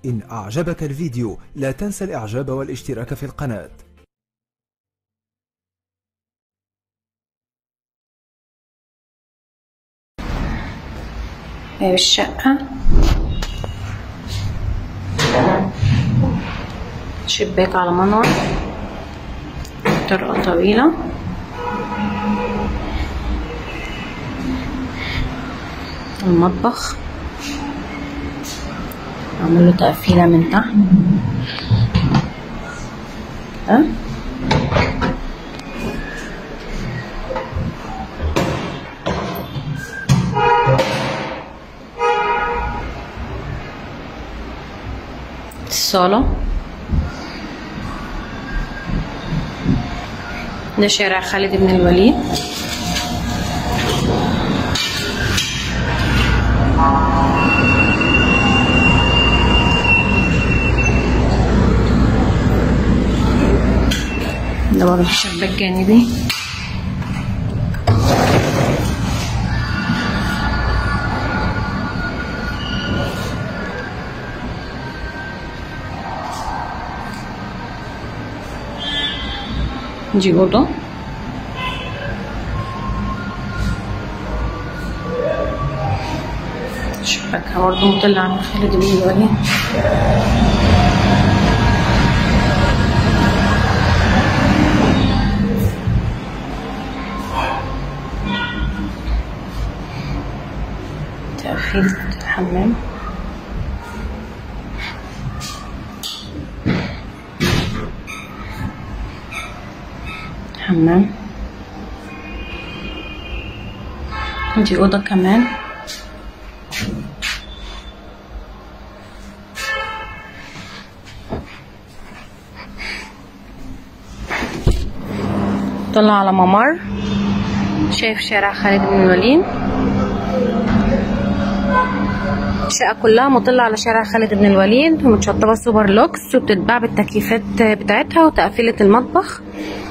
إن أعجبك الفيديو لا تنسى الإعجاب والاشتراك في القناة باب الشقة شباك على منور طرقة طويلة المطبخ عامل له تقفيلة من تحت ها الصالة ده شارع خالد بن الوليد ده برضه شباك جانبي دي أوضة شباكها برضه مطلع من خالد بن الوليد تقفيل الحمام حمام دي أوضة كمان طلع على ممر شايف شارع خالد بن الوليد الشقة كلها مطلة على شارع خالد بن الوليد ومتشطبة سوبر لوكس وبتتباع بالتكييفات بتاعتها وتقفيلة المطبخ